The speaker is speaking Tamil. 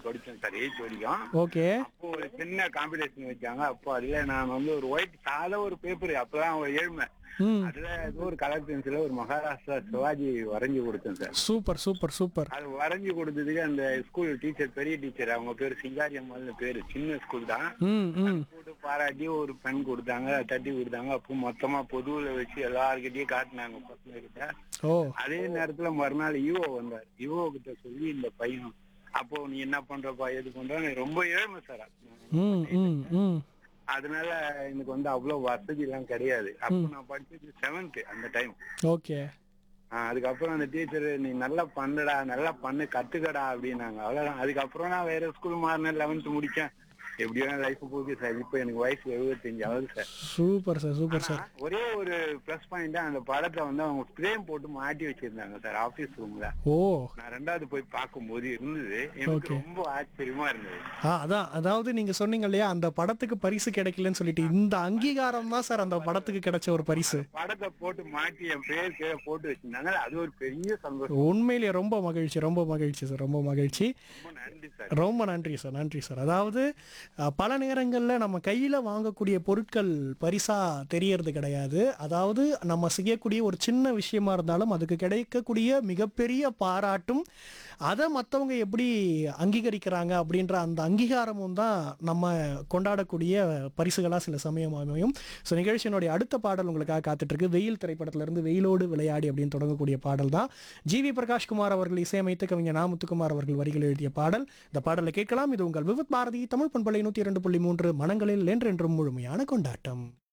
படிச்சேன் சார் எயித் வரைக்கும் ஓகே அப்போ ஒரு சின்ன காம்படிஷன் வச்சாங்க அப்போ அதுல நான் வந்து ஒரு ஒயிட் சாதா ஒரு பேப்பர் அப்பதான் ஒரு ஏழ்மை ம் அதுல ஏதோ ஒரு கலர் பென்சில ஒரு மகாராஷ்டிரா சிவாஜி வரைஞ்சு கொடுத்தேன் சார் சூப்பர் சூப்பர் சூப்பர் அது வரைஞ்சு கொடுத்ததுக்கு அந்த ஸ்கூல் டீச்சர் பெரிய டீச்சர் அவங்க பேரு சிங்காரி அம்மாள்னு பேரு சின்ன ஸ்கூல் தான் ம் ம் போட்டு பாராட்டி ஒரு பென் கொடுத்தாங்க தட்டி கொடுத்தாங்க அப்போ மொத்தமா பொதுவுல வச்சு எல்லார்கிட்டயும் காட்டினாங்க பசங்க கிட்ட ஓ அதே நேரத்துல மறுநாள் ஈவோ வந்தார் ஈவோ கிட்ட சொல்லி இந்த பையன் அப்போ நீ என்ன பண்றப்பா எது பண்ற ரொம்ப ஏழ்மை சார் ம் ம் ம் அதனால எனக்கு வந்து அவ்வளவு வசதி எல்லாம் கிடையாது அப்போ நான் படிச்சது செவன்த் அந்த டைம் ஓகே அதுக்கப்புறம் அந்த டீச்சர் நீ நல்லா பண்ணுடா நல்லா பண்ணு கத்துக்கடா அப்படின்னாங்க அவ்வளவுதான் அதுக்கப்புறம் நான் வேற ஸ்கூல் மாறினேன் லெவன்த் முடிச்சேன் எப்படியோ லைஃப் போகுது சார் இப்போ எனக்கு வயசு எழுபத்தஞ்சு ஆகுது sir super sir super sir ஆனா, ஒரே ஒரு ப்ளஸ் பாயிண்ட் அந்த படத்தை வந்து அவங்க ஃப்ரேம் போட்டு மாட்டி வச்சிருந்தாங்க சார் ஆபீஸ் ரூம்ல ஓ நான் ரெண்டாவது போய் பார்க்கும்போது இருந்தது எனக்கு ரொம்ப ஆச்சரியமா இருந்தது ஆ அதான் அதாவது நீங்க சொன்னீங்க இல்லையா அந்த படத்துக்கு பரிசு கிடைக்கலன்னு சொல்லிட்டு இந்த அங்கீகாரம் தான் சார் அந்த படத்துக்கு கிடைச்ச ஒரு பரிசு படத்தை போட்டு மாட்டி என் பேர் கீழே போட்டு வச்சிருந்தாங்க அது ஒரு பெரிய சந்தோஷம் உண்மையிலேயே ரொம்ப மகிழ்ச்சி ரொம்ப மகிழ்ச்சி சார் ரொம்ப மகிழ்ச்சி ரொம்ப நன்றி சார் ரொம்ப நன்றி சார் நன்றி சார் அதாவது அஹ், பல நேரங்களில் நம்ம கையில் வாங்கக்கூடிய பொருட்கள் பரிசாக தெரியறது கிடையாது அதாவது நம்ம செய்யக்கூடிய ஒரு சின்ன விஷயமா இருந்தாலும் அதுக்கு கிடைக்கக்கூடிய மிகப்பெரிய பாராட்டும் அதை மற்றவங்க எப்படி அங்கீகரிக்கிறாங்க அப்படின்ற அந்த அங்கீகாரமும் தான் நம்ம கொண்டாடக்கூடிய பரிசுகளாக சில சமயம் அமையும் ஸோ நிகழ்ச்சியினுடைய அடுத்த பாடல் உங்களுக்காக காத்துட்ருக்கு வெயில் திரைப்படத்திலிருந்து வெயிலோடு விளையாடி அப்படின்னு தொடங்கக்கூடிய பாடல் தான் ஜிவி பிரகாஷ்குமார் அவர்கள் இசையமைத்து கவிஞர் நாமுத்துக்குமார் அவர்கள் வரிகள் எழுதிய பாடல் இந்த பாடலை கேட்கலாம் இது உங்கள் விவித் பாரதி தமிழ் பண்பலை நூற்றி இரண்டு புள்ளி மூன்று மனங்களில் என்றென்றும் முழுமையான கொண்டாட்டம்